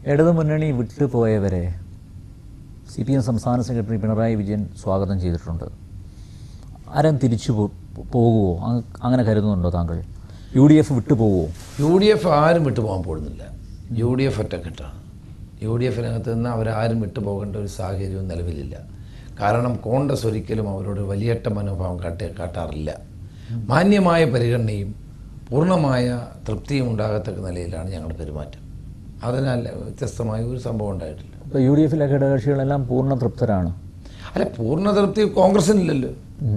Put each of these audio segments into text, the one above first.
ഇടതുമുന്നണി വിട്ടുപോയവരെ C P M സംസ്ഥാന സെക്രട്ടറി പിണറായി വിജയൻ സ്വാഗതം ചെയ്തിട്ടുണ്ട് ആരും തിരിച്ചു പോ- പോകുമോ അങ്- അങ്ങനെ കരുതുന്നുണ്ടോ താങ്കൾ യു ഡി എഫ് വിട്ടുപോകുമോ യു ഡി എഫ് ആരും വിട്ടുപോകാൻ പോകുന്നില്ല യു ഡി എഫ് ഒറ്റക്കെട്ടാണ് യു ഡി എഫിനകത്ത് നിന്ന് അവരാരും വിട്ടുപോകേണ്ട ഒരു സാഹചര്യവും നിലവിലില്ല കാരണം കോൺഗ്രസ് ഒരിക്കലും അവരോട് വലിയട്ട മനോഭാവം കാട്ടി കാട്ടാറില്ല മാന്യമായ പരിഗണനയും പൂർണ്ണമായ തൃപ്തിയും ഉണ്ടാകത്തക്ക നിലയിലാണ് ഞങ്ങളുടെ പെരുമാറ്റം അതിനാൽ വ്യത്യസ്തമായ ഒരു സംഭവം ഉണ്ടായിട്ടില്ല ഇപ്പോൾ യു ഡി എഫിലെ ഘടകകക്ഷികളെല്ലാം പൂർണ്ണ തൃപ്തരാണ് അല്ല പൂർണ്ണ തൃപ്തി കോൺഗ്രസിനില്ലല്ലോ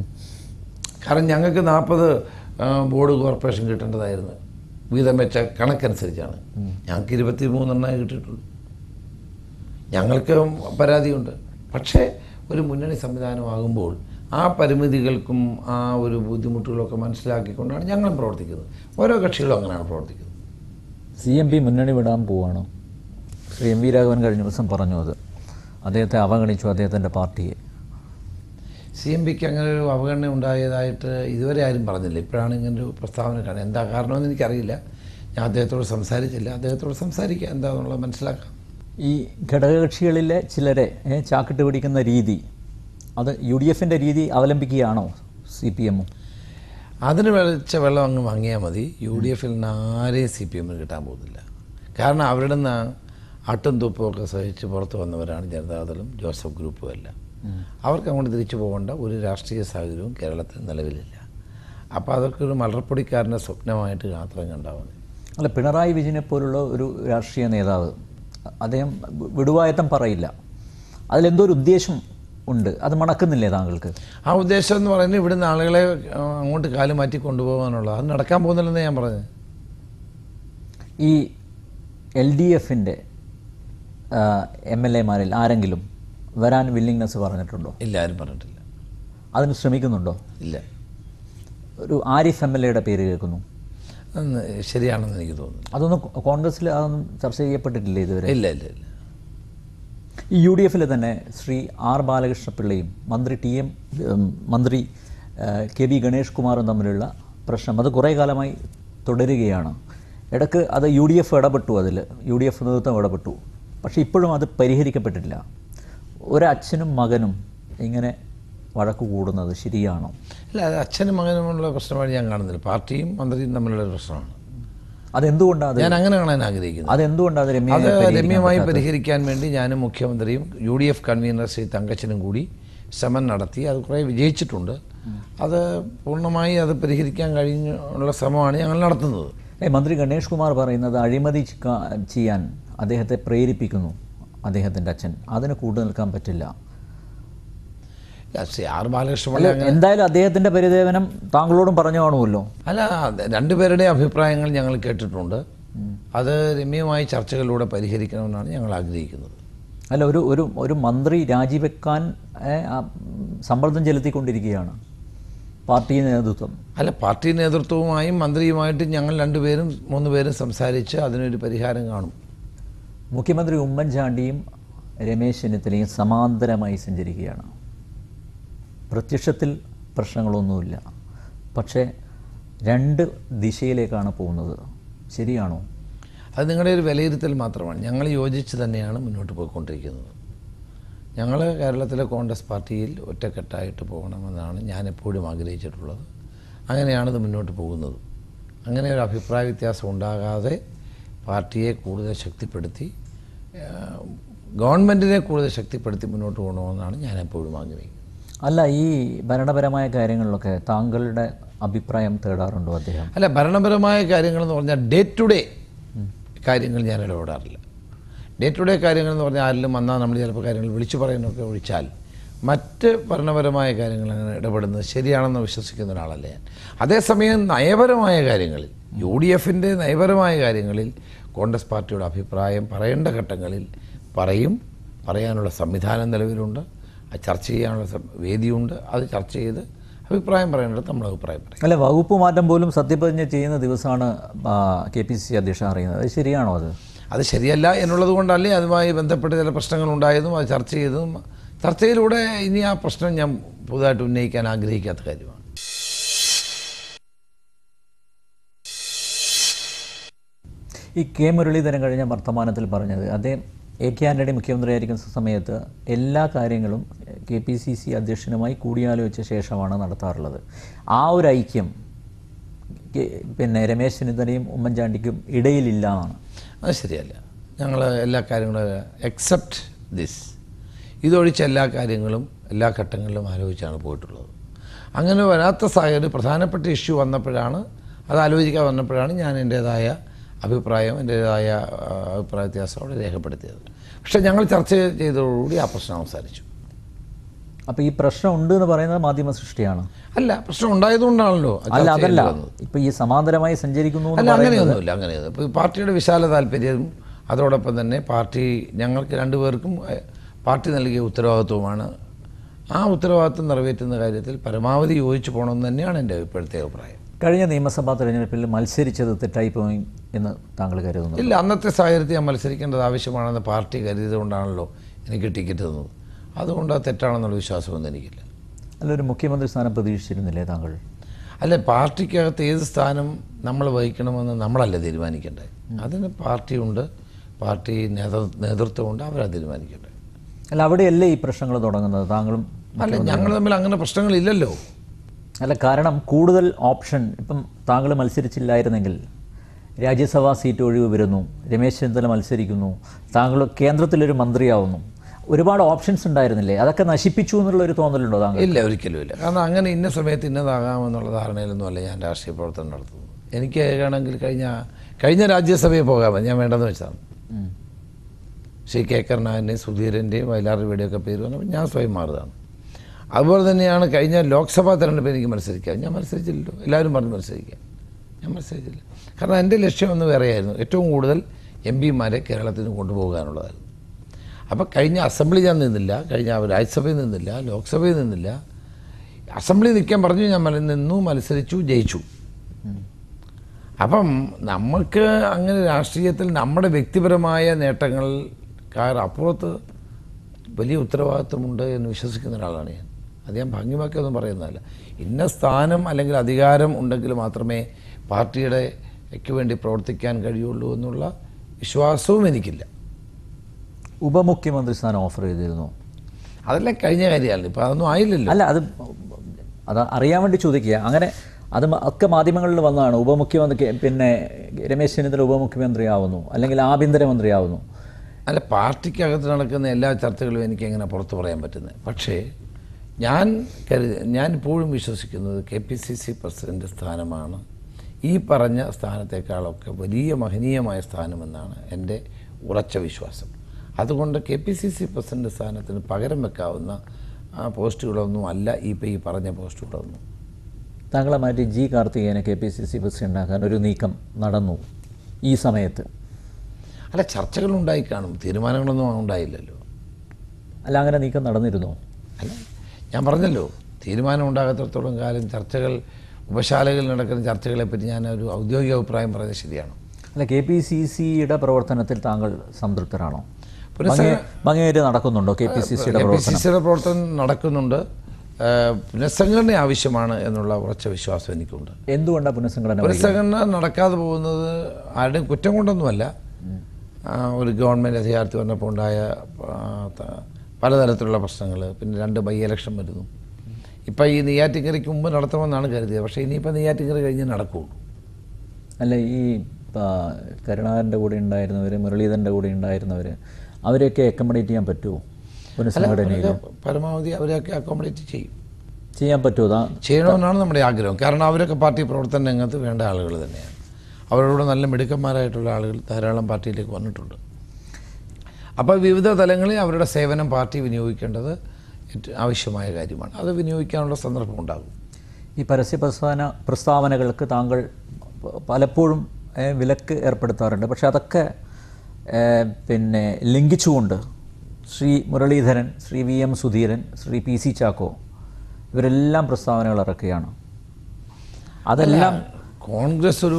കാരണം ഞങ്ങൾക്ക് നാൽപ്പത് ബോർഡ് കോർപ്പറേഷൻ കിട്ടേണ്ടതായിരുന്നു വീതം വെച്ച കണക്കനുസരിച്ചാണ് ഞങ്ങൾക്ക് ഇരുപത്തി മൂന്നെണ്ണേ കിട്ടിയിട്ടുള്ളൂ ഞങ്ങൾക്ക് പരാതിയുണ്ട് പക്ഷേ ഒരു മുന്നണി സംവിധാനമാകുമ്പോൾ ആ പരിമിതികൾക്കും ആ ഒരു ബുദ്ധിമുട്ടുകളൊക്കെ മനസ്സിലാക്കിക്കൊണ്ടാണ് ഞങ്ങൾ പ്രവർത്തിക്കുന്നത് ഓരോ കക്ഷികളും അങ്ങനെയാണ് പ്രവർത്തിക്കുന്നത് സി എം പി മുന്നണി വിടാൻ പോവാണ് ശ്രീ എം വി രാഘവൻ കഴിഞ്ഞ ദിവസം പറഞ്ഞു അത് അദ്ദേഹത്തെ അവഗണിച്ചു അദ്ദേഹത്തിൻ്റെ പാർട്ടിയെ സി എം പിക്ക് അങ്ങനെ ഒരു അവഗണന ഉണ്ടായതായിട്ട് ഇതുവരെ ആരും പറഞ്ഞില്ല ഇപ്പോഴാണ് ഇങ്ങനെ ഒരു പ്രസ്താവന കാണുന്നത് എന്താ കാരണമെന്ന് എനിക്കറിയില്ല ഞാൻ അദ്ദേഹത്തോട് സംസാരിച്ചില്ല അദ്ദേഹത്തോട് സംസാരിക്കുക എന്താണെന്നുള്ളത് മനസ്സിലാക്കാം ഈ ഘടകകക്ഷികളിലെ ചിലരെ ഏ, ചാക്കിട്ട് പിടിക്കുന്ന രീതി അത് യു ഡി എഫിൻ്റെ രീതി അവലംബിക്കുകയാണോ സി പി എമ്മും അതിന് വെച്ച വെള്ളം അങ്ങ് വാങ്ങിയാൽ മതി യു ഡി എഫിൽ നിന്ന് ആരെയും സി പി എമ്മിന് കിട്ടാൻ പോകുന്നില്ല കാരണം അവരുടെ നിന്ന് അട്ടും തുപ്പും ഒക്കെ സഹിച്ച് പുറത്ത് വന്നവരാണ് ജനതാദളും ജോസഫ് ഗ്രൂപ്പും എല്ലാം അവർക്ക് അങ്ങോട്ട് തിരിച്ചു പോകേണ്ട ഒരു രാഷ്ട്രീയ സാഹചര്യവും കേരളത്തിൽ നിലവിലില്ല അപ്പോൾ അതൊക്കെ ഒരു മലർപ്പൊടിക്കാരൻ്റെ സ്വപ്നമായിട്ട് മാത്രം കണ്ടാൽ മതി അല്ല പിണറായി വിജയനെ പോലുള്ള ഒരു രാഷ്ട്രീയ നേതാവ് അദ്ദേഹം വി- വിടുവായത്തം പറയില്ല അതിലെന്തോ ഒരു ഉദ്ദേശം ഉണ്ട് അത് മണക്കുന്നില്ലേ താങ്കൾക്ക് ആ ഉദ്ദേശം എന്ന് പറയുന്നത് ഇവിടുന്ന് ആളുകളെ ആ, അങ്ങോട്ട് കാല് മാറ്റി കൊണ്ടുപോകാനുള്ളത് അത് നടക്കാൻ പോകുന്നില്ലെന്ന് ഞാൻ പറഞ്ഞത് ഈ എൽ ഡി എഫിൻ്റെ എം എൽ എമാരിൽ ആരെങ്കിലും വരാൻ വില്ലിങ്നെസ് പറഞ്ഞിട്ടുണ്ടോ ഇല്ല ആരും പറഞ്ഞിട്ടില്ല അതിന് ശ്രമിക്കുന്നുണ്ടോ ഇല്ല ഒരു ആരിഫ് എം എൽ എയുടെ പേര് കേൾക്കുന്നു അതൊന്ന് ശരിയാണെന്ന് എനിക്ക് തോന്നുന്നു അതൊന്നും കോൺഗ്രസ്സിൽ അതൊന്നും ചർച്ച ചെയ്യപ്പെട്ടിട്ടില്ല ഇതുവരെ ഇല്ല ഇല്ല ഇല്ല ഈ യു ഡി എഫിൽ തന്നെ ശ്രീ ആർ ബാലകൃഷ്ണപിള്ളയും മന്ത്രി ടി എം ഉം, മന്ത്രി ആ, കെ വി ഗണേഷ് കുമാറും തമ്മിലുള്ള പ്രശ്നം അത് കുറേ കാലമായി തുടരുകയാണ് ഇടയ്ക്ക് അത് യു ഡി എഫ് ഇടപെട്ടു അതിൽ യു ഡി എഫ് നേതൃത്വം ഇടപെട്ടു പക്ഷേ ഇപ്പോഴും അത് പരിഹരിക്കപ്പെട്ടിട്ടില്ല ഒരച്ഛനും മകനും ഇങ്ങനെ വഴക്ക് കൂടുന്നത് ശരിയാണോ ഇല്ല അത് അച്ഛനും മകനുമുള്ള പ്രശ്നമായിട്ട് ഞാൻ കാണുന്നില്ല പാർട്ടിയും മന്ത്രിയും തമ്മിലുള്ള ഒരു പ്രശ്നമാണ് അതെന്തുകൊണ്ടാണ് അത് ഞാൻ അങ്ങനെ കാണാൻ ആഗ്രഹിക്കുന്നത് അതെന്തുകൊണ്ടാണ് അത് അത് രമ്യമായി പരിഹരിക്കാൻ രമ്യമായി പറ്റാത്തത്? പരിഹരിക്കാൻ വേണ്ടി ഞാനും മുഖ്യമന്ത്രിയും U D F convener Shri തങ്കച്ചനും കൂടി ശ്രമം നടത്തി അത് കുറേ വിജയിച്ചിട്ടുണ്ട് അത് പൂർണ്ണമായി അത് പരിഹരിക്കാൻ കഴിഞ്ഞുള്ള ശ്രമമാണ് ഞങ്ങൾ നടത്തുന്നത് ഏ, മന്ത്രി ഗണേഷ് കുമാർ പറയുന്നത് അഴിമതി ച- ചെയ്യാൻ അദ്ദേഹത്തെ പ്രേരിപ്പിക്കുന്നു അദ്ദേഹത്തിൻ്റെ അച്ഛൻ അതിന് കൂട്ടു നിൽക്കാൻ പറ്റില്ല ഇല്ല, ശ്രീ ആർ ബാലകൃഷ്ണപിള്ള അങ്ങനെ എന്തായാലും അദ്ദേഹത്തിൻ്റെ പരിദേവനം താങ്കളോടും പറഞ്ഞു കാണുമല്ലോ അല്ല അത് രണ്ടുപേരുടെ അഭിപ്രായങ്ങൾ ഞങ്ങൾ കേട്ടിട്ടുണ്ട് അത് രമ്യമായി ചർച്ചകളിലൂടെ പരിഹരിക്കണമെന്നാണ് ഞങ്ങൾ ആഗ്രഹിക്കുന്നത് അല്ല ഒരു ഒരു ഒരു മന്ത്രി രാജിവെക്കാൻ ഏ, ആ, സമ്മർദ്ദം ചെലുത്തിക്കൊണ്ടിരിക്കുകയാണ് പാർട്ടി നേതൃത്വം അല്ല പാർട്ടി നേതൃത്വവുമായും മന്ത്രിയുമായിട്ടും ഞങ്ങൾ രണ്ടുപേരും മൂന്ന് പേരും സംസാരിച്ച് അതിനൊരു പരിഹാരം കാണും മുഖ്യമന്ത്രി ഉമ്മൻചാണ്ടിയും രമേശ് ചെന്നിത്തലയും സമാന്തരമായി സഞ്ചരിക്കുകയാണ് പ്രത്യക്ഷത്തിൽ പ്രശ്നങ്ങളൊന്നുമില്ല പക്ഷേ രണ്ട് ദിശയിലേക്കാണ് പോകുന്നത് ശരിയാണോ അത് നിങ്ങളുടെ ഒരു വിലയിരുത്തൽ മാത്രമാണ് ഞങ്ങൾ യോജിച്ച് തന്നെയാണ് മുന്നോട്ട് പോയിക്കൊണ്ടിരിക്കുന്നത് ഞങ്ങൾ കേരളത്തിലെ കോൺഗ്രസ് പാർട്ടിയിൽ ഒറ്റക്കെട്ടായിട്ട് പോകണമെന്നാണ് ഞാൻ എപ്പോഴും ആഗ്രഹിച്ചിട്ടുള്ളത് അങ്ങനെയാണിത് മുന്നോട്ട് പോകുന്നത് അങ്ങനെ ഒരു അഭിപ്രായ വ്യത്യാസം ഉണ്ടാകാതെ പാർട്ടിയെ കൂടുതൽ ശക്തിപ്പെടുത്തി ഏഹ്, ഗവൺമെൻറ്റിനെ കൂടുതൽ ശക്തിപ്പെടുത്തി മുന്നോട്ട് പോകണമെന്നാണ് ഞാൻ എപ്പോഴും ആഗ്രഹിക്കുന്നത് അല്ല ഈ ഭരണപരമായ കാര്യങ്ങളിലൊക്കെ താങ്കളുടെ അഭിപ്രായം തേടാറുണ്ടോ അദ്ദേഹം അല്ല ഭരണപരമായ കാര്യങ്ങളെന്ന് പറഞ്ഞാൽ ഡേ ടു ഡേ കാര്യങ്ങൾ ഞാൻ ഇടപെടാറില്ല ഡേ ടു ഡേ കാര്യങ്ങൾ എന്ന് പറഞ്ഞാൽ ആരിലും വന്നാൽ നമ്മൾ ചിലപ്പോൾ കാര്യങ്ങൾ വിളിച്ചു പറയുന്നതൊക്കെ ഒഴിച്ചാൽ മറ്റ് ഭരണപരമായ കാര്യങ്ങൾ അങ്ങനെ ഇടപെടുന്നത് ശരിയാണെന്ന് വിശ്വസിക്കുന്ന ഒരാളല്ല ഞാൻ അതേസമയം നയപരമായ കാര്യങ്ങളിൽ യു ഡി എഫിൻ്റെ നയപരമായ കാര്യങ്ങളിൽ കോൺഗ്രസ് പാർട്ടിയുടെ അഭിപ്രായം പറയേണ്ട ഘട്ടങ്ങളിൽ പറയും പറയാനുള്ള സംവിധാനം നിലവിലുണ്ട് അത് ചർച്ച ചെയ്യാനുള്ള സം- വേദിയുണ്ട് അത് ചർച്ച ചെയ്ത് അഭിപ്രായം പറയേണ്ടത് നമ്മൾ അഭിപ്രായം പറയും അല്ല വകുപ്പ് മാറ്റം പോലും സത്യപ്രതിജ്ഞ ചെയ്യുന്ന ദിവസമാണ് കെ പി സി അധ്യക്ഷൻ അറിയുന്നത് അത് ശരിയാണോ അത് അത് ശരിയല്ല എന്നുള്ളത് കൊണ്ടല്ലേ അതുമായി ബന്ധപ്പെട്ട് ചില പ്രശ്നങ്ങൾ ഉണ്ടായതും അത് ചർച്ച ചെയ്തതും ചർച്ചയിലൂടെ ഇനി ആ പ്രശ്നം ഞാൻ പുതുതായിട്ട് ഉന്നയിക്കാൻ ആഗ്രഹിക്കാത്ത കാര്യമാണ് ഈ കെ മുരളീധരൻ കഴിഞ്ഞ വർത്തമാനത്തിൽ പറഞ്ഞത് അദ്ദേഹം എ കെ ആന്റണി മുഖ്യമന്ത്രിയായിരിക്കുന്ന സമയത്ത് എല്ലാ കാര്യങ്ങളും കെ പി സി സി അധ്യക്ഷനുമായി കൂടിയാലോചിച്ച ശേഷമാണ് നടത്താറുള്ളത് ആ ഒരു ഐക്യം കെ- പിന്നെ രമേശ് ചെന്നിത്തലയും ഉമ്മൻചാണ്ടിക്കും ഇടയിലില്ല എന്നാണ് അത് ശരിയല്ല ഞങ്ങൾ എല്ലാ കാര്യങ്ങളും എക്സെപ്റ്റ് ദിസ് ഇതൊഴിച്ച എല്ലാ കാര്യങ്ങളും എല്ലാ ഘട്ടങ്ങളിലും ആലോചിച്ചാണ് പോയിട്ടുള്ളത് അങ്ങനെ വരാത്ത സാഹചര്യം പ്രധാനപ്പെട്ട ഇഷ്യൂ വന്നപ്പോഴാണ് അത് ആലോചിക്കാൻ വന്നപ്പോഴാണ് ഞാൻ എൻ്റേതായ അഭിപ്രായം എൻ്റേതായ ആ, അഭിപ്രായ വ്യത്യാസം അവിടെ രേഖപ്പെടുത്തിയത് പക്ഷേ ഞങ്ങൾ ചർച്ച ചെയ്തതോടുകൂടി ആ പ്രശ്നം അവസാനിച്ചു അപ്പോൾ ഈ പ്രശ്നം ഉണ്ട് എന്ന് പറയുന്നത് മാധ്യമ സൃഷ്ടിയാണ് അല്ല പ്രശ്നം ഉണ്ടായതുകൊണ്ടാണല്ലോ ആ അല്ല ചർച്ച അതല്ല ചെയ്യേണ്ടി വന്നത്. ഇപ്പൊ ഈ സമാന്തരമായി സഞ്ചരിക്കുന്നു എന്ന് അല്ല പറയുന്നത് അങ്ങനെയൊന്നുമില്ല അങ്ങനെയൊന്നും ഇപ്പോൾ പാർട്ടിയുടെ വിശാല താല്പര്യം അതോടൊപ്പം തന്നെ പാർട്ടി ഞങ്ങൾക്ക് രണ്ടുപേർക്കും ഏഹ്, പാർട്ടി നൽകിയ ഉത്തരവാദിത്വമാണ് ആ ഉത്തരവാദിത്വം നിറവേറ്റുന്ന കാര്യത്തിൽ പരമാവധി യോജിച്ചു പോകണമെന്ന് തന്നെയാണ് എൻ്റെ ഇപ്പോഴത്തെ അഭിപ്രായം കഴിഞ്ഞ നിയമസഭാ തെരഞ്ഞെടുപ്പിൽ മത്സരിച്ചത് തെറ്റായി പോയി എന്ന് താങ്കൾ കരുതുന്നു ഇല്ല അന്നത്തെ സാഹചര്യത്തിൽ ഞാൻ മത്സരിക്കേണ്ടത് ആവശ്യമാണെന്ന് പാർട്ടി കരുതിയതുകൊണ്ടാണല്ലോ എനിക്ക് ടിക്കറ്റ് തന്നത് അതുകൊണ്ട് അത് തെറ്റാണെന്നുള്ള വിശ്വാസമൊന്നും എനിക്കില്ല അല്ല ഒരു മുഖ്യമന്ത്രി സ്ഥാനം പ്രതീക്ഷിച്ചിരുന്നില്ലേ താങ്കൾ അല്ല പാർട്ടിക്കകത്ത് ഏത് സ്ഥാനം നമ്മൾ വഹിക്കണമെന്ന് നമ്മളല്ല തീരുമാനിക്കേണ്ടത് അതിന് പാർട്ടിയുണ്ട് പാർട്ടി നേതൃ നേതൃത്വമുണ്ട് അവരാ തീരുമാനിക്കേണ്ടത് അല്ല അവിടെയല്ലേ ഈ പ്രശ്നങ്ങൾ തുടങ്ങുന്നത് താങ്കളും അല്ല ഞങ്ങൾ തമ്മിൽ അങ്ങനെ പ്രശ്നങ്ങളില്ലല്ലോ അല്ല കാരണം കൂടുതൽ ഓപ്ഷൻ ഇപ്പം താങ്കൾ മത്സരിച്ചില്ലായിരുന്നെങ്കിൽ രാജ്യസഭാ സീറ്റ് ഒഴിവ് വരുന്നു രമേശ് ചെന്നിത്തല മത്സരിക്കുന്നു താങ്കൾ കേന്ദ്രത്തിലൊരു മന്ത്രിയാവുന്നു ഒരുപാട് ഓപ്ഷൻസ് ഉണ്ടായിരുന്നില്ലേ അതൊക്കെ നശിപ്പിച്ചു എന്നുള്ള ഒരു തോന്നലുണ്ടോ താങ്കൾ ഇല്ല ഒരിക്കലും ഇല്ല കാരണം അങ്ങനെ ഇന്ന സമയത്ത് ഇന്നതാകാമെന്നുള്ള ധാരണയിലൊന്നുമല്ല ഞാൻ രാഷ്ട്രീയ പ്രവർത്തനം നടത്തുന്നത് എനിക്ക് ആണെങ്കിൽ കഴിഞ്ഞ കഴിഞ്ഞ രാജ്യസഭയിൽ പോകാമോ ഞാൻ വേണ്ടെന്ന് വെച്ചാണ് ഉം. ശ്രീ കെ കരുണാകരൻ്റെയും സുധീരൻ്റെയും വയലാറിൻ്റെയും ഒക്കെ പേര് വന്നപ്പോൾ ഞാൻ സ്വയം മാറുകയാണ് അതുപോലെ തന്നെയാണ് കഴിഞ്ഞ ലോക്സഭാ തെരഞ്ഞെടുപ്പ് എനിക്ക് മത്സരിക്കാം ഞാൻ മത്സരിച്ചില്ലല്ലോ എല്ലാവരും പറഞ്ഞ് മത്സരിക്കാം ഞാൻ മത്സരിച്ചില്ല കാരണം എൻ്റെ ലക്ഷ്യം ഒന്ന് വേറെയായിരുന്നു ഏറ്റവും കൂടുതൽ എം പിമാരെ കേരളത്തിൽ നിന്ന് കൊണ്ടുപോകുക എന്നുള്ളതായിരുന്നു അപ്പോൾ കഴിഞ്ഞ അസംബ്ലി ഞാൻ നിന്നില്ല കഴിഞ്ഞ രാജ്യസഭയിൽ നിന്നില്ല ലോക്സഭയിൽ നിന്നില്ല അസംബ്ലി നിൽക്കാൻ പറഞ്ഞു ഞാൻ മല- നിന്നു മത്സരിച്ചു ജയിച്ചു അപ്പം നമുക്ക് അങ്ങനെ രാഷ്ട്രീയത്തിൽ നമ്മുടെ വ്യക്തിപരമായ നേട്ടങ്ങൾ കാർ അപ്പുറത്ത് വലിയ ഉത്തരവാദിത്വമുണ്ട് എന്ന് വിശ്വസിക്കുന്ന ഒരാളാണ് ഞാൻ അത് ഞാൻ ഭംഗിമാക്കിയൊന്നും പറയുന്നതല്ല ഇന്ന സ്ഥാനം അല്ലെങ്കിൽ അധികാരം ഉണ്ടെങ്കിൽ മാത്രമേ പാർട്ടിയുടെ ക്ക് വേണ്ടി പ്രവർത്തിക്കാൻ കഴിയുള്ളൂ എന്നുള്ള വിശ്വാസവും എനിക്കില്ല ഉപമുഖ്യമന്ത്രി സ്ഥാനം ഓഫർ ചെയ്തിരുന്നു അതെല്ലാം കഴിഞ്ഞ കാര്യമാണ് ഇപ്പം അതൊന്നും ആയില്ലല്ലോ അല്ല അത് അത് അറിയാൻ വേണ്ടി ചോദിക്കുക അങ്ങനെ അത് മ- ഒക്കെ മാധ്യമങ്ങളിൽ വന്നതാണ് ഉപമുഖ്യമന്ത്രി കെ- പിന്നെ രമേശ് ചെന്നിത്തല ഉപമുഖ്യമന്ത്രിയാവുന്നു അല്ലെങ്കിൽ ആഭ്യന്തരമന്ത്രിയാവുന്നു അല്ല പാർട്ടിക്കകത്ത് നടക്കുന്ന എല്ലാ ചർച്ചകളും എനിക്ക് എങ്ങനെ പുറത്തു പറയാൻ പറ്റുന്നത് പക്ഷേ ഞാൻ കരുതി ഞാൻ ഇപ്പോഴും വിശ്വസിക്കുന്നത് K P C C president സ്ഥാനമാണ് ഈ പറഞ്ഞ സ്ഥാനത്തേക്കാളൊക്കെ വലിയ മഹനീയമായ സ്ഥാനമെന്നാണ് എൻ്റെ ഉറച്ച വിശ്വാസം അതുകൊണ്ട് K P C C president സ്ഥാനത്തിന് പകരം വെക്കാവുന്ന ആ, പോസ്റ്റുകളൊന്നും അല്ല ഈ ഇപ്പോൾ ഈ പറഞ്ഞ പോസ്റ്റുകളൊന്നും താങ്കളെ മാറ്റി ജി കാർത്തികേയനെ കെ പി സി സി പ്രസിഡന്റാക്കാൻ ഒരു നീക്കം നടന്നു ഈ സമയത്ത് അല്ല ചർച്ചകൾ ഉണ്ടായി കാണും തീരുമാനങ്ങളൊന്നും ഉണ്ടായില്ലല്ലോ അല്ല അങ്ങനെ നീക്കം നടന്നിരുന്നോ അല്ല ഞാൻ പറഞ്ഞല്ലോ തീരുമാനം ഉണ്ടാകാത്തിടത്തോളം കാലം ചർച്ചകൾ ഉപശാലകളിൽ നടക്കുന്ന ചർച്ചകളെപ്പറ്റി ഞാൻ ഒരു ഔദ്യോഗിക അഭിപ്രായം പറയുന്നത് ശരിയാണ് അല്ല കെ പി സി സിയുടെ പ്രവർത്തനത്തിൽ താങ്കൾ സംതൃപ്തരാണോ പുനഃസംഘ- ഭംഗി- ഭംഗിയായിട്ട് നടക്കുന്നുണ്ടോ കെ പി സി സിയുടെ കെ പി സി പ്രവർത്തനം സിയുടെ പ്രവർത്തനം നടക്കുന്നുണ്ട് ഏഹ് പുനഃസംഘടന ആവശ്യമാണ് എന്നുള്ള ഉറച്ച വിശ്വാസം എനിക്കുണ്ട് എന്തുകൊണ്ടാണ് പുനഃസംഘടന വൈകുന്നത്? പുനഃസംഘടന നടക്കാതെ പോകുന്നത് ആരുടെയും കുറ്റം കൊണ്ടൊന്നുമല്ല ആ, ഒരു ഗവൺമെൻറ് അധികാരത്തിൽ വന്നപ്പോൾ ഉണ്ടായ ആ, ത- പലതരത്തിലുള്ള പ്രശ്നങ്ങൾ പിന്നെ രണ്ട് ബൈ ഇലക്ഷൻ വരുന്നു ഇപ്പം ഈ നെയ്യാറ്റിങ്കരയ്ക്ക് മുമ്പ് നടത്തണമെന്നാണ് കരുതിയത് പക്ഷേ ഇനിയിപ്പോൾ നെയ്യാറ്റിങ്കര കഴിഞ്ഞ് നടക്കുകയുള്ളൂ അല്ല ഈ ആ, കരുണാകരൻ്റെ കൂടെ ഉണ്ടായിരുന്നവർ മുരളീധരൻ്റെ കൂടെ ഉണ്ടായിരുന്നവർ അവരെയൊക്കെ അക്കോമഡേറ്റ് ചെയ്യാൻ പറ്റുമോ പുനഃസംഘടനയിൽ അവരൊക്കെ പരമാവധി അവരെയൊക്കെ അക്കോമഡേറ്റ് ചെയ്യും ചെയ്യാൻ പറ്റുമോ താ ചെയ്യണമെന്നാണ് നമ്മുടെ ആഗ്രഹം കാരണം അവരൊക്കെ പാർട്ടി പ്രവർത്തന രംഗത്ത് വേണ്ട ആളുകൾ തന്നെയാണ് അവരോട് നല്ല മിടുക്കന്മാരായിട്ടുള്ള ആളുകൾ ധാരാളം പാർട്ടിയിലേക്ക് വന്നിട്ടുണ്ട് അപ്പോൾ വിവിധ തലങ്ങളിൽ അവരുടെ സേവനം പാർട്ടി വിനിയോഗിക്കേണ്ടത് ഏറ്റവും ആവശ്യമായ കാര്യമാണ് അത് വിനിയോഗിക്കാനുള്ള സന്ദർഭം ഉണ്ടാകും ഈ പരസ്യ പ്രസ്ഥാന പ്രസ്താവനകൾക്ക് താങ്കൾ പ- പലപ്പോഴും ഏ, വിലക്ക് ഏർപ്പെടുത്താറുണ്ട് പക്ഷെ അതൊക്കെ ഏ, പിന്നെ ലംഘിച്ചുകൊണ്ട് Shri Muraleedharan Shri V M Sudheeran Shri P C Chacko ഇവരെല്ലാം പ്രസ്താവനകൾ ഇറക്കുകയാണ് അതെല്ലാം കോൺഗ്രസ് ഒരു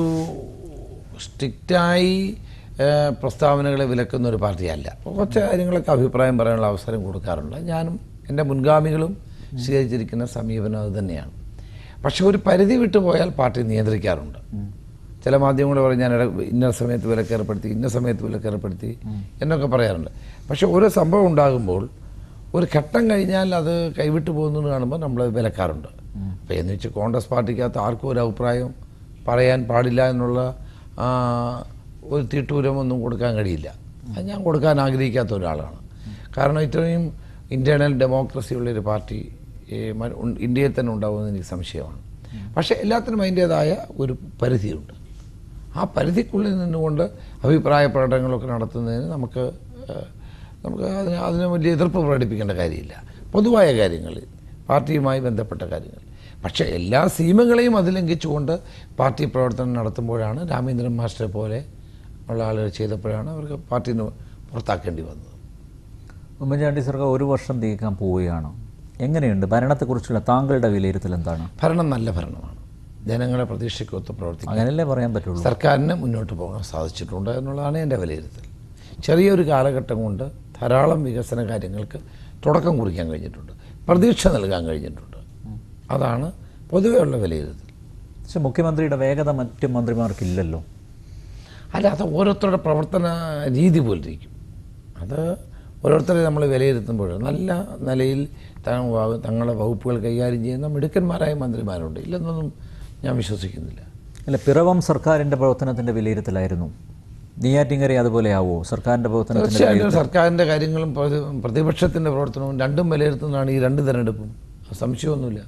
സ്ട്രിക്റ്റായി ഏഹ്, പ്രസ്താവനകളെ വിലക്കുന്ന ഒരു പാർട്ടിയല്ല അപ്പോൾ കുറച്ച് കാര്യങ്ങളൊക്കെ അഭിപ്രായം പറയാനുള്ള അവസരം കൊടുക്കാറുണ്ട് ഞാനും എൻ്റെ മുൻഗാമികളും സ്വീകരിച്ചിരിക്കുന്ന സമീപനം അത് തന്നെയാണ് പക്ഷെ ഒരു പരിധി വിട്ടു പോയാൽ പാർട്ടി നിയന്ത്രിക്കാറുണ്ട് ചില മാധ്യമങ്ങൾ പറയും ഞാൻ ഇട- ഇന്ന സമയത്ത് വിലക്ക് ഏർപ്പെടുത്തി ഇന്ന സമയത്ത് വിലക്ക് ഏർപ്പെടുത്തി എന്നൊക്കെ പറയാറുണ്ട് പക്ഷെ ഓരോ സംഭവം ഉണ്ടാകുമ്പോൾ ഒരു ഘട്ടം കഴിഞ്ഞാൽ അത് കൈവിട്ട് പോകുന്നത് കാണുമ്പോൾ നമ്മൾ വിലക്കാറുണ്ട് അപ്പോൾ എന്ന് വെച്ച് കോൺഗ്രസ് പാർട്ടിക്കകത്ത് ആർക്കും ഒരു അഭിപ്രായം പറയാൻ പാടില്ല എന്നുള്ള ആ, ഒരു തീട്ടൂരമൊന്നും കൊടുക്കാൻ കഴിയില്ല അത് ഞാൻ കൊടുക്കാൻ ആഗ്രഹിക്കാത്ത ഒരാളാണ് കാരണം ഇത്രയും ഇൻറ്റേർണൽ ഡെമോക്രസി ഉള്ളൊരു പാർട്ടി ഈ മ- ഉൺ- ഇന്ത്യയിൽ തന്നെ ഉണ്ടാകുമെന്ന് എനിക്ക് സംശയമാണ് പക്ഷേ എല്ലാത്തിനും അതിൻ്റേതായ ഒരു പരിധിയുണ്ട് ആ പരിധിക്കുള്ളിൽ നിന്നുകൊണ്ട് അഭിപ്രായ പ്രകടനങ്ങളൊക്കെ നടത്തുന്നതിന് നമുക്ക് ഏഹ്, നമുക്ക് അതിന് അതിന് വലിയ എതിർപ്പ് പ്രകടിപ്പിക്കേണ്ട കാര്യമില്ല പൊതുവായ കാര്യങ്ങളിൽ പാർട്ടിയുമായി ബന്ധപ്പെട്ട കാര്യങ്ങൾ പക്ഷേ എല്ലാ സീമകളെയും അതിലംഘിച്ചുകൊണ്ട് പാർട്ടി പ്രവർത്തനം നടത്തുമ്പോഴാണ് രാമേന്ദ്രൻ മാസ്റ്ററെ പോലെ ഉള്ള ആളുകൾ ചെയ്തപ്പോഴാണ് അവർക്ക് പാർട്ടിയിൽ നിന്ന് പുറത്താക്കേണ്ടി വന്നത് ഉമ്മൻചാണ്ടി സർക്കാർ ഒരു വർഷം തികക്കാൻ പോവുകയാണ് എങ്ങനെയുണ്ട് ഭരണത്തെക്കുറിച്ചുള്ള താങ്കളുടെ വിലയിരുത്തൽ എന്താണ് ഭരണം നല്ല ഭരണമാണ് ജനങ്ങളെ പ്രതീക്ഷയ്ക്കൊത്ത് പ്രവർത്തിക്കും അങ്ങനെയല്ലേ പറയാൻ പറ്റുള്ളൂ സർക്കാരിന് മുന്നോട്ട് പോകാൻ സാധിച്ചിട്ടുണ്ട് എന്നുള്ളതാണ് എൻ്റെ വിലയിരുത്തൽ ചെറിയൊരു കാലഘട്ടം കൊണ്ട് ധാരാളം വികസന കാര്യങ്ങൾക്ക് തുടക്കം കുറിക്കാൻ കഴിഞ്ഞിട്ടുണ്ട് പ്രതീക്ഷ നൽകാൻ കഴിഞ്ഞിട്ടുണ്ട് അതാണ് പൊതുവെയുള്ള വിലയിരുത്തൽ പക്ഷെ മുഖ്യമന്ത്രിയുടെ വേഗത മറ്റു മന്ത്രിമാർക്കില്ലല്ലോ അല്ല അത് ഓരോരുത്തരുടെ പ്രവർത്തന രീതി പോലിരിക്കും അത് ഓരോരുത്തരെ നമ്മൾ വിലയിരുത്തുമ്പോൾ നല്ല നിലയിൽ ത- വ- തങ്ങളുടെ വകുപ്പുകൾ കൈകാര്യം ചെയ്യുന്ന മിടുക്കന്മാരായ മന്ത്രിമാരുണ്ട് ഇല്ലെന്നൊന്നും ഞാൻ വിശ്വസിക്കുന്നില്ല അല്ല പിറവം സർക്കാരിൻ്റെ പ്രവർത്തനത്തിൻ്റെ വിലയിരുത്തലായിരുന്നു നെയ്യാറ്റിങ്കര അതുപോലെ ആവോ സർക്കാരിൻ്റെ പ്രവർത്തനത്തിൻ്റെ തീർച്ചയായിട്ടും സർക്കാരിൻ്റെ കാര്യങ്ങളും പ്രതി- പ്രതിപക്ഷത്തിൻ്റെ പ്രവർത്തനവും രണ്ടും വിലയിരുത്തുന്നതാണ് ഈ രണ്ട് തെരഞ്ഞെടുപ്പും സംശയമൊന്നുമില്ല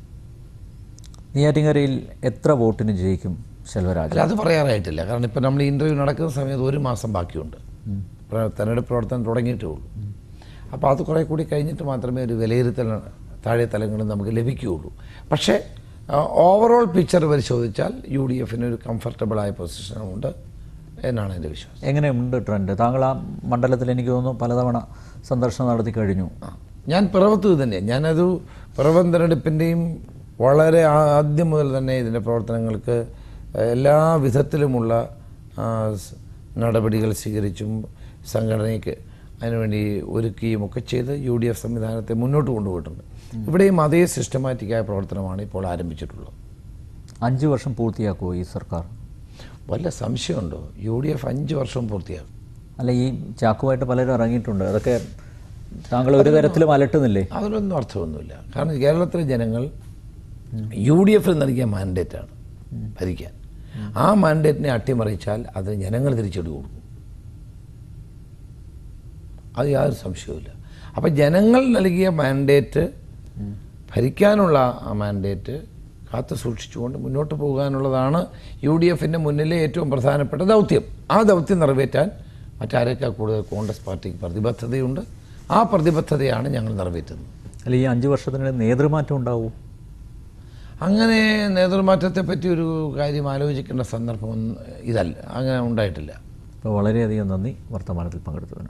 നെയ്യാറ്റിങ്കരയിൽ എത്ര വോട്ടിന് ജയിക്കും ശെൽവരാജ് അല്ല അത് പറയാറായിട്ടില്ല കാരണം ഇപ്പം നമ്മൾ ഇൻ്റർവ്യൂ നടക്കുന്ന സമയത്ത് ഒരു മാസം ബാക്കിയുണ്ട് പ്ര- തെരഞ്ഞെടുപ്പ് പ്രവർത്തനം തുടങ്ങിയിട്ടേ ഉള്ളൂ അപ്പോൾ അത് കുറേ കൂടി കഴിഞ്ഞിട്ട് മാത്രമേ ഒരു വിലയിരുത്തൽ താഴെ തലങ്ങളിൽ നമുക്ക് ലഭിക്കുകയുള്ളൂ പക്ഷേ ഓവറോൾ പിക്ചർ പരിശോധിച്ചാൽ യു ഡി എഫിന് ഒരു കംഫർട്ടബിളായ പൊസിഷനുണ്ട് എന്നാണ് എൻ്റെ വിശ്വാസം എങ്ങനെയുണ്ട് ട്രെൻഡ് താങ്കൾ ആ മണ്ഡലത്തിൽ എനിക്ക് തോന്നുന്നു പലതവണ സന്ദർശനം നടത്തി കഴിഞ്ഞു ആ. ഞാൻ പിറവത്ത് തന്നെ ഞാനത് പിറവം തെരഞ്ഞെടുപ്പിൻ്റെയും വളരെ ആദ്യം മുതൽ തന്നെ ഇതിൻ്റെ പ്രവർത്തനങ്ങൾക്ക് എല്ലാ വിധത്തിലുമുള്ള ആ, സ് നടപടികൾ സ്വീകരിച്ചും സംഘടനയ്ക്ക് അതിനുവേണ്ടി ഒരുക്കുകയും ഒക്കെ ചെയ്ത് യു ഡി എഫ് സംവിധാനത്തെ മുന്നോട്ട് കൊണ്ടുപോയിട്ടുണ്ട് ഇവിടെയും അതേ സിസ്റ്റമാറ്റിക്കായ പ്രവർത്തനമാണ് ഇപ്പോൾ ആരംഭിച്ചിട്ടുള്ളത് അഞ്ച് വർഷം പൂർത്തിയാക്കുമോ ഈ സർക്കാർ വല്ല സംശയമുണ്ടോ യു ഡി എഫ് അഞ്ച് വർഷം പൂർത്തിയാകും അല്ല ഈ ചാക്കുമായിട്ട് പലരും ഇറങ്ങിയിട്ടുണ്ട് അതൊക്കെ താങ്കൾ ഒരു തരത്തിലും അലട്ടുന്നില്ലേ അതിനൊന്നും അർത്ഥമൊന്നുമില്ല കാരണം കേരളത്തിലെ ജനങ്ങൾ യു ഡി എഫിൽ നൽകിയ മാൻഡേറ്റാണ് ഭരിക്കാൻ ആ മാൻഡേറ്റിനെ അട്ടിമറിച്ചാൽ അത് ജനങ്ങൾ തിരിച്ചടി കൊടുക്കും അത് യാതൊരു സംശയവുമില്ല അപ്പം ജനങ്ങൾ നൽകിയ മാൻഡേറ്റ് ഭരിക്കാനുള്ള ആ മാൻഡേറ്റ് കാത്തു സൂക്ഷിച്ചുകൊണ്ട് മുന്നോട്ട് പോകാനുള്ളതാണ് യു ഡി എഫിൻ്റെ മുന്നിലെ ഏറ്റവും പ്രധാനപ്പെട്ട ദൗത്യം ആ ദൗത്യം നിറവേറ്റാൻ മറ്റാരേക്കാൾ കൂടുതൽ കോൺഗ്രസ് പാർട്ടിക്ക് പ്രതിബദ്ധതയുണ്ട് ആ പ്രതിബദ്ധതയാണ് ഞങ്ങൾ നിറവേറ്റുന്നത് അല്ല ഈ അഞ്ച് വർഷത്തിനിടെ നേതൃമാറ്റം ഉണ്ടാവും അങ്ങനെ നേതൃമാറ്റത്തെ പറ്റി ഒരു കാര്യം ആലോചിക്കേണ്ട സന്ദർഭം ഒന്നും ഇതല്ല അങ്ങനെ ഉണ്ടായിട്ടില്ല അപ്പോൾ വളരെയധികം നന്ദി വർത്തമാനത്തിൽ പങ്കെടുത്തതിന്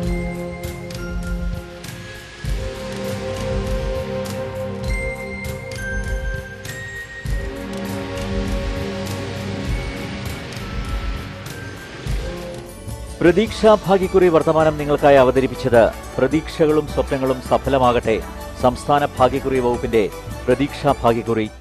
പ്രതീക്ഷാ ഭാഗ്യക്കുറി വർത്തമാനം നിങ്ങൾക്കായി അവതരിപ്പിച്ചത് പ്രതീക്ഷകളും സ്വപ്നങ്ങളും സഫലമാകട്ടെ സംസ്ഥാന ഭാഗ്യക്കുറി വകുപ്പിന്റെ പ്രതീക്ഷാ ഭാഗ്യക്കുറി